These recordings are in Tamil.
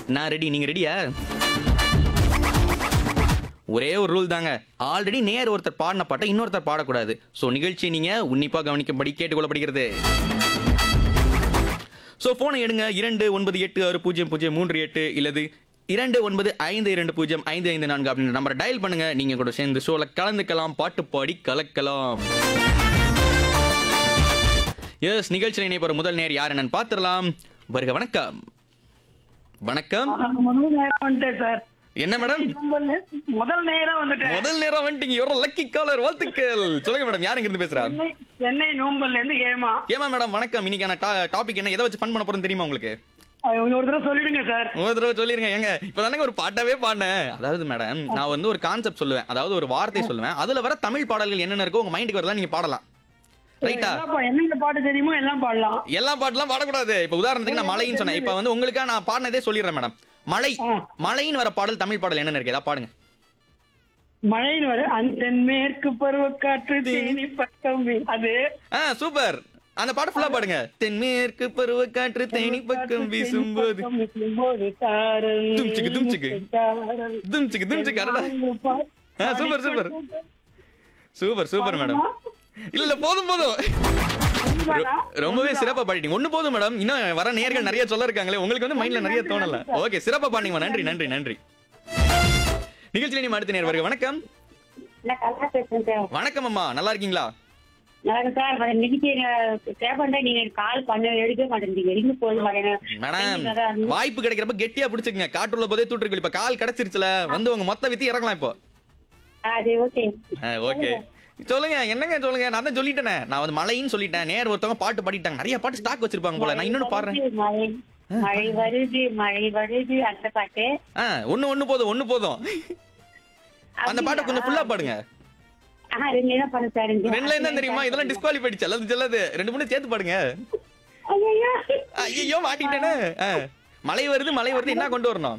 நான் ரெடி நீங்க ரெடியா ஒரே ஒரு ரூல் தாங்க ஆல்ரெடி நேர் ஒருத்தர் பாடின பாட்டை இன்னொருத்தர் பாடக்கூடாது ஸோ நிகழ்ச்சி நீங்க உன்னிப்பா கவனிக்கும்படி கேட்டுக்கொள்ளப்படுகிறது ஸோ ஃபோனை எடுங்க இரண்டு ஒன்பது எட்டு ஆறு பூஜ்ஜியம் பூஜ்ஜியம் மூன்று எட்டு இல்லது இரண்டு ஒன்பது ஐந்து இரண்டு பூஜ்ஜியம் ஐந்து ஐந்து நான்கு அப்படின்ற நம்பரை டயல் பண்ணுங்க நீங்க கூட சேர்ந்து ஷோல கலந்துக்கலாம் பாட்டு பாடி கலக்கலாம் எஸ் நிகழ்ச்சியில் இணைப்போற முதல் நேர் யார் என்னன்னு பார்த்துடலாம் வருக வணக்கம் வணக்கம் முதல் நேரம் வந்துட்டேன் சார் என்ன மேடம் முதல் நே- முதல் நேரம் வந்துட்டேன் முதல் நேரம் வந்துட்டீங்க எவ்வளோ லக்கி காலர் வாழ்த்துக்கள் சொல்லுங்க மேடம் யார் இருந்து பேசுறா சென்னை சென்னை நோம்பல்ல இருந்து ஏமா ஏமா மேடம் வணக்கம் இன்னைக்கான டாபிக் என்ன எதை வச்சு ஃபன் பண்ண போறோம் தெரியுமா உங்களுக்கு அது ஒரு தடவை சொல்லிடுங்க சார் ஒரு தடவை சொல்லிருங்க ஏங்க இப்ப ஒரு பாட்டாவே பாடினேன் அதாவது மேடம் நான் வந்து ஒரு கான்செப்ட் சொல்லுவேன் அதாவது ஒரு வார்த்தை சொல்லுவேன் அதுல வர தமிழ் பாடல்கள் என்னென்ன இருக்கோ உங்க மைண்டுக்கு வரலாம் நீங்க பாடலாம் ரைட்டா எல்லா பா- என்னென்ன பாட்டு தெரியுமோ எல்லாம் பாடலாம் எல்லா பாட்டுலாம் பாடக்கூடாது இப்ப உதாரணத்துக்கு நான் மலைன்னு சொன்னேன் இப்ப வந்து உங்களுக்கா நான் பாடினதே சொல்லிடுறேன் மேடம் மலை ஆ. மலைன்னு வர பாடல் தமிழ் பாடல் என்னென்ன இருக்கு ஏதாவது பாடுங்க மழைன்னு வர அந்த மேற்கு பருவக்காற்று தேனி பக்கம் வீ- அது ஆ சூப்பர் அந்த பாட்டு ஃபுல்லா பாடுங்க தென்மேற்கு பருவக்காற்று தேனி பக்கம் வீசும்போது பக்கம் வீசும்போது சாரல் தும்சிக்கு, தும்சிக்கு. சாரல். தும்சிக்கு தும்சிக்கு அரடா ஆ, super, super. Super super madam இல்ல இல்ல போதும் போதும் ரொ- ரொம்பவே சிறப்பா பாடிட்டீங்க ஒண்ணு போதும் மேடம் இன்னும் வர நேர்கள் நிறைய சொல்ல இருக்காங்களே உங்களுக்கு வந்து மைண்ட்ல நிறைய தோணல ஓகே சிறப்பா பாடிங்க நன்றி நன்றி நன்றி நிகழ்ச்சியில நீ அடுத்த நேர் வருக வணக்கம் நான் கலா பேசுறேன் சார் வணக்கம் அம்மா நல்லா இருக்கீங்களா நல்லா சார் வர நிதிக்கு தேவைப்பட்ட நீங்க கால் பண்ண எடுக்க மாட்டேங்க எங்க போது மேடம் வாய்ப்பு கிடைக்கிறப்ப கெட்டியா பிடிச்சுக்கங்க காட்டுள்ள போதே தூட்டுருக்கு இப்ப கால் கிடைச்சிருச்சுல வந்து உங்க மொத்த வித்தி இறங்கலாம் இப்போ அது ஓகே ஓகே சொல்லுங்க என்னங்க சொல்லுங்க நான் தான் சொல்லிட்டேனே நான் வந்து மழைன்னு சொல்லிட்டேன் நேர் ஒருத்தவங்க பாட்டு பாடிட்டாங்க நிறைய பாட்டு ஸ்டாக் வச்சிருப்பாங்க போல நான் இன்னொன்னு பாடுறேன் மழை மழை வருது மழை வருது அந்த பாட்டு ஆ ஒண்ணு ஒண்ணு போதும் ஒண்ணு போதும் அந்த பாட்டை கொஞ்சம் ஃபுல்லா பாடுங்க ஆஹ் ரெண்டு நேரம் பண்ண சார் ரெண்டு லைன் தான் தெரியுமா இதெல்லாம் டிஸ்குவாலிஃபைடு செல்லது செல்லது ரெண்டு மூணு சேர்த்து பாடுங்க ஐயையோ. ஐயோ மாட்டிக்கிட்டேனே ஆ. மழை வருது மழை வருது என்ன கொண்டு வரணும்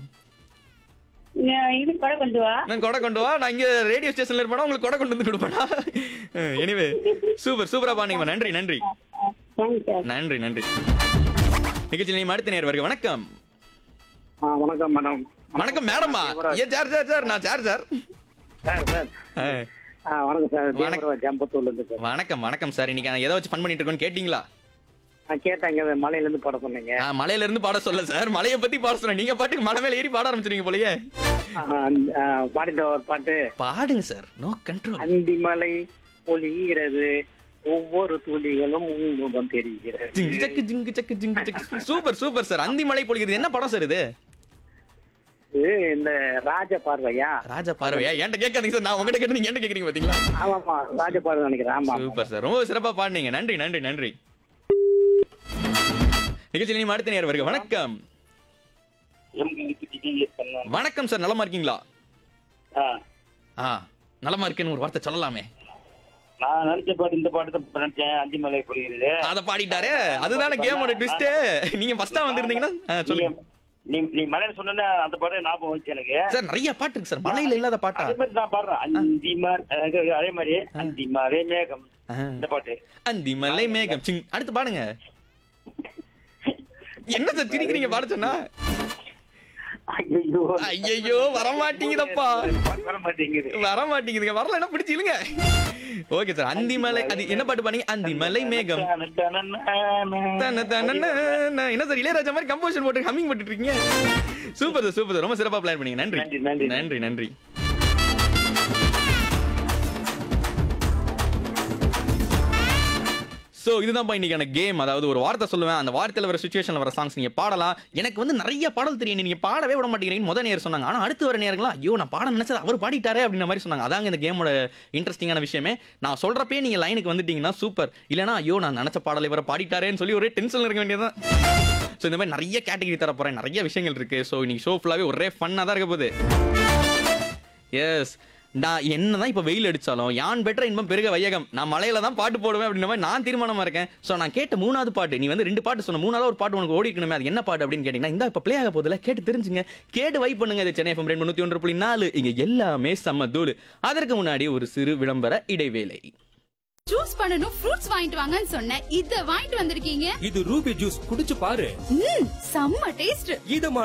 நான் இது கூட கொண்டு வா நான் கொடை கொண்டு வா நான் இங்க ரேடியோ ஸ்டேஷன்ல இருப்பேனா உங்களுக்கு கொடை கொண்டு வந்து கொடுப்பேனா எனிவே சூப்பர் சூப்பரா பாடுங்க நன்றி நன்றி வாங்க சார் நன்றி நன்றி நிகழ்ச்சி நீ அடுத்த நேர் வருக வணக்கம் ஆ வணக்கம் மேடம் வணக்கம் மேடமா ஏன் சார் சார் சார் நான் சார் சார் சார் சார் ஆ. ஆ வணக்கம் சார் வணக்கம். தேவராஜ் ஜம்பத்தூர்ல இருந்து சார் வணக்கம் வணக்கம் சார் இன்னைக்கு நான் எதை வச்சு ஃபன் பண்ணிட்டு இருக்கோன்னு கேட்டீங்களா நான் கேட்டாங்க மலையில இருந்து பாட சொன்னீங்க நான் மலையில இருந்து பாட சொல்ல சார் மலையை பத்தி பாட சொன்னேன் நீங்க பாட்டுக்கு மலை மேல ஏறி பாட ஆரம்பிச்சிருங்க போலயே ஆ, அந்த, ஆ, பாடிட்ட ஒரு பாட்டு பாடுங்க சார் நோ கண்ட்ரோல் அந்தி மலை பொழிகிறது ஒவ்வொரு துளிகளும் உன்முகம் தெரிகிறது ஜிங்கு சக்கு ஜிங்கு சக்கு ஜிங்கு சக்கு சூப்பர் சூப்பர் சார் அந்தி மலை பொழிகிறது என்ன படம் சார் இது இது இந்த ராஜ பார்வையா ராஜா பார்வையா என்கிட்ட கேட்காதீங்க சார் நான் உங்ககிட்ட கேட்டு நீங்க என்கிட்ட கேக்குறீங்க பாத்தீங்களா ஆமாமா ராஜ பார்வை நினைக்கிறேன் ஆமா சூப்பர் சார் ரொம்ப சிறப்பா பாடுனீங்க நன்றி நன்றி நன்றி நிகழ்ச்சி நீ அடுத்த நேரம் வருக வணக்கம் வணக்கம் சார் நலமா இருக்கீங்களா ஆ நலமா இருக்கேன்னு ஒரு வார்த்தை சொல்லலாமே நான் நினைச்ச பாட்டு இந்த பாட்டு தான் நினைச்சேன் அஞ்சு மலை பொழியுது அத பாடிட்டாரே அதுதானே கேமோட ட்விஸ்ட் நீங்க ஃபர்ஸ்டா வந்திருந்தீங்கன்னா ஆ, சொல்லுங்க நீ நீ மலையில சொன்ன அந்த பாட்டு ஞாபகம் வந்துச்சு எனக்கு சார் நிறைய பாட்டு இருக்கு சார் மலையில இல்லாத பாட்டா அதே மாதிரி நான் பாடுறேன் அந்தி மலை அதே மாதிரி அந்தி மலை மேகம் ஆ. இந்த பாட்டு அந்தி மலை மேகம் சிங் அடுத்து பாடுங்க என்ன சார் திரிக்கிறீங்க பாட சொன்னா ஐயோ ஐயோ வர மாட்டீங்கதப்பா வர மாட்டேங்குது வர மாட்டேங்குதுங்க வரல என்ன பிடிச்சி இழுங்க ஓகே சார் அந்தி மலை அது என்ன பாட்டு பாடுங்க அந்தி மலை மேகம் தன தன நன. என்ன சார் இளையராஜா மாதிரி கம்போசன் போட்டு ஹம்மிங் போட்டுட்டு இருக்கீங்க சூப்பர் சார் சூப்பர் சார் ரொம்ப சிறப்பா பிளான் பண்ணீங்க நன்றி நன்றி, நன்றி. நன்றி நன்றி ஸோ இதுதான் இன்னைக்கான கேம் அதாவது ஒரு வார்த்தை சொல்லுவேன் அந்த வார்த்தையில் வர சுச்சுவேஷனில் வர சாங்ஸ் நீங்கள் பாடலாம் எனக்கு வந்து நிறைய பாடல் தெரியும் நீங்கள் பாடவே விட மாட்டேங்கிறீங்கன்னு முத நேரம் சொன்னாங்க ஆனால் அடுத்து வர நேரங்களா ஐயோ நான் பாட நினைச்சது அவர் பாடிட்டாரே அப்படின்ற மாதிரி சொன்னாங்க அதாங்க இந்த கேமோட இன்ட்ரெஸ்டிங்கான விஷயமே நான் சொல்கிறப்பே நீங்கள் லைனுக்கு வந்துட்டீங்கன்னா சூப்பர் இல்லைனா ஐயோ நான் நினச்ச பாடலை இவரை பாடிட்டாரேன்னு சொல்லி ஒரே டென்ஷன் இருக்க வேண்டியதான் ஸோ இந்த மாதிரி நிறைய கேட்டகரி தர போகிறேன் நிறைய விஷயங்கள் இருக்குது ஸோ இன்னைக்கு ஷோ ஃபுல்லாகவே ஒரே ஃபன்னாக தான் இருக்க போகுது எஸ் நான் என்னதான் இப்போ வெயில் அடிச்சாலும் யான் பெற்ற இன்பம் பெருக வையகம் நான் மலையில தான் பாட்டு போடுவேன் அப்படின்ற மாதிரி நான் தீர்மானமா இருக்கேன் ஸோ நான் கேட்ட மூணாவது பாட்டு நீ வந்து ரெண்டு பாட்டு சொன்ன மூணாவது ஒரு பாட்டு உனக்கு ஓடி இருக்கணுமே அது என்ன பாட்டு அப்படின்னு கேட்டீங்கன்னா இந்த இப்போ ப்ளே ஆக போதில்ல கேட்டு தெரிஞ்சுங்க கேட்டு வைப் பண்ணுங்க இது சென்னை எஃப்எம் ரெண்டு நூற்றி ஒன்று புள்ளி நாலு இங்க எல்லாமே செம்ம தூள் அதற்கு முன்னாடி ஒரு சிறு விளம்பர இடைவேளை ஜூஸ் பண்ணனும் ஃப்ரூட்ஸ் வாங்கிட்டு வாங்கன்னு சொன்னேன் இத வாங்கிட்டு வந்திருக்கீங்க இது ரூபி ஜூஸ் குடிச்சு பாரு ம் செம்ம டேஸ்ட் இதமான